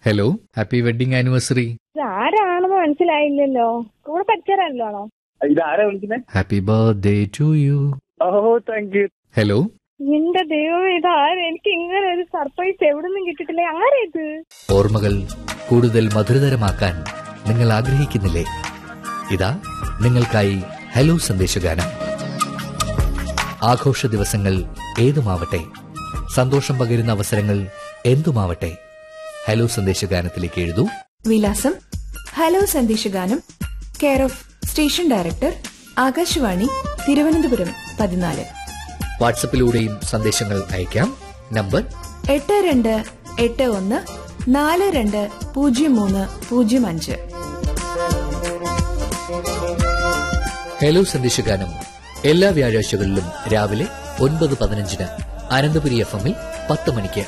hello happy wedding anniversary ഇത് ആരാണെന്ന് മനസ്സിലായില്ലല്ലോ കൂടെ പഠിച്ചവരാണല്ലോ ഇതാരാ വിളിക്കുന്നത് happy birthday to you oh thank you hello എന്റെ ദൈവം ഇത് ആര് എനിക്ക് ഇങ്ങനെ ഒരു സർപ്രൈസ് എവിടെ നിന്നും കിട്ടിയിട്ടില്ല ആരാ ഇത് ഓർമ്മകൾ കൂടുതൽ മധുരതരമാക്കാൻ നിങ്ങൾ ആഗ്രഹിക്കുന്നില്ലേ ഇതാ നിങ്ങൾക്കായി ഹലോ സന്ദേശഗാനം ആഘോഷ ദിവസങ്ങൾ ഏതുമാവട്ടെ സന്തോഷം പകരുന്ന അവസരങ്ങൾ എന്തുമാവട്ടെ ഹലോ സന്ദേശഗാനത്തിലേക്ക് എഴുതൂ വിലാസം ഹലോ സന്ദേശഗാനം care of station director Akashvani Thiruvananthapuram പതിനാല് വാട്സപ്പിലൂടെയും സന്ദേശങ്ങൾ അയക്കാം നമ്പർ എട്ട് രണ്ട് എട്ട് ഒന്ന് നാല് രണ്ട് പൂജ്യം മൂന്ന് പൂജ്യം അഞ്ച് ഹലോ സന്ദേശഗാനം എല്ലാ വ്യാഴാഴ്ചകളിലും രാവിലെ ഒൻപത് പതിനഞ്ചിന് അനന്തപുരി എഫ് എമ്മിൽ പത്ത് മണിക്ക്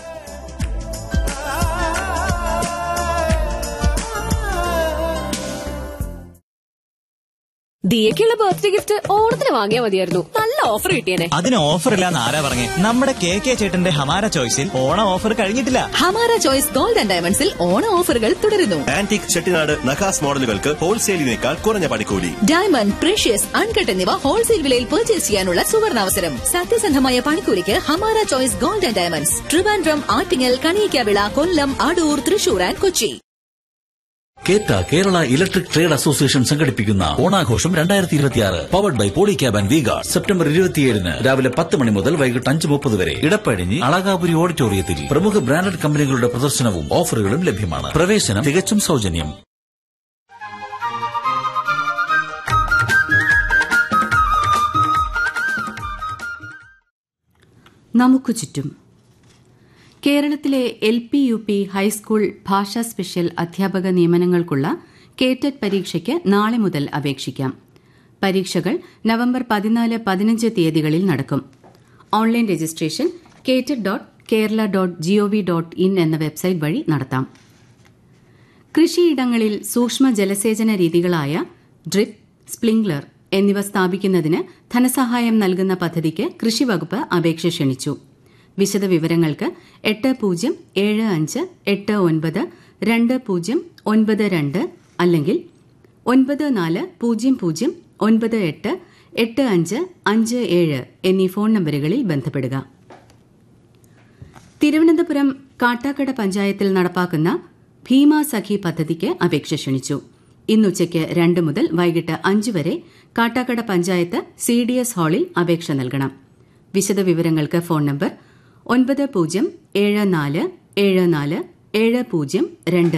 ദിയക്കുള്ള ബർത്ത്ഡേ ഗിഫ്റ്റ് ഓണത്തിന് വാങ്ങിയാൽ മതിയായിരുന്നു നല്ല ഓഫർ കിട്ടിയേനെ അതിന് ഓഫർ ഇല്ലാന്ന് ആരാ പറഞ്ഞേ നമ്മുടെ കെ കെ ചേട്ടന്റെ ഹമാര ചോയ്സിൽ ഓണം ഓഫർ കഴിഞ്ഞിട്ടില്ല ഹമാര ചോയ്സ് ഗോൾഡ് ആൻഡ് ഡയമണ്ട്സിൽ ഓണ ഓഫറുകൾ തുടരുന്നു ആന്റിക് ചെട്ടിനാട് നഖാസ് മോഡലുകൾക്ക് ഹോൾസെയിലിനേക്കാൾ കുറഞ്ഞ പണിക്കൂലി ഡയമണ്ട് പ്രഷ്യസ് അൺകട്ട് എന്നിവ ഹോൾസെയിൽ വിലയിൽ പർച്ചേസ് ചെയ്യാനുള്ള സുവർണാവസരം സത്യസന്ധമായ പണിക്കൂലിക്ക് Hamara choice gold and diamonds Trivandrum Attingal Kaliyakkavilai Kollam Adoor Thrissur and Kochi KETA Kerala electric trade association സംഘടിപ്പിക്കുന്ന ഓണാഘോഷം രണ്ടായിരത്തി ഇരുപത്തിയാറ് powered by Polycab and Vega September ഇരുപത്തിയേഴിന് രാവിലെ പത്ത് മണി മുതൽ വൈകിട്ട് അഞ്ച് മുപ്പത് വരെ ഇടപ്പഴിഞ്ഞി അളകാപുരി ഓഡിറ്റോറിയത്തിൽ പ്രമുഖ ബ്രാൻഡഡ് കമ്പനികളുടെ പ്രദർശനവും ഓഫറുകളും ലഭ്യമാണ് പ്രവേശനം തികച്ചും സൗജന്യം നമുക്ക് ചുറ്റും കേരളത്തിലെ L P U P high school ഭാഷാ സ്പെഷ്യൽ അധ്യാപക നിയമനങ്ങൾക്കുള്ള കേറ്റഡ് പരീക്ഷയ്ക്ക് നാളെ മുതൽ അപേക്ഷിക്കാം പരീക്ഷകൾ നവംബർ പതിനാല് പതിനഞ്ച് തീയതികളിൽ നടക്കും online registration KTET dot Kerala dot GOV dot in എന്ന വെബ്സൈറ്റ് വഴി നടത്താം കൃഷിയിടങ്ങളിൽ സൂക്ഷ്മ ജലസേചന രീതികളായ ഡ്രിപ്പ് സ്പ്രിംഗ്ലർ എന്നിവ സ്ഥാപിക്കുന്നതിന് ധനസഹായം നൽകുന്ന പദ്ധതിക്ക് കൃഷിവകുപ്പ് അപേക്ഷ ക്ഷണിച്ചു വിശദവിവരങ്ങൾക്ക് എട്ട് പൂജ്യം ഏഴ് അഞ്ച് എട്ട് ഒൻപത് രണ്ട് പൂജ്യം ഒൻപത് രണ്ട് അല്ലെങ്കിൽ ഒൻപത് നാല് പൂജ്യം പൂജ്യം ഒൻപത് എട്ട് എട്ട് അഞ്ച് അഞ്ച് ഏഴ് എന്നീ ഫോൺ നമ്പറുകളിൽ ബന്ധപ്പെടുക തിരുവനന്തപുരം കാട്ടാക്കട പഞ്ചായത്തിൽ നടപ്പാക്കുന്ന ഭീമ സഖി പദ്ധതിക്ക് അപേക്ഷ ക്ഷണിച്ചു ഇന്നുച്ചയ്ക്ക് രണ്ട് മുതൽ വൈകിട്ട് അഞ്ച് വരെ Kattakkada panchayat C D S ഹാളിൽ അപേക്ഷ നൽകണം വിശദവിവരങ്ങൾക്ക് ഫോൺ നമ്പർ ഒൻപത് പൂജ്യം ഏഴ് നാല് ഏഴ് നാല് ഏഴ് പൂജ്യം രണ്ട്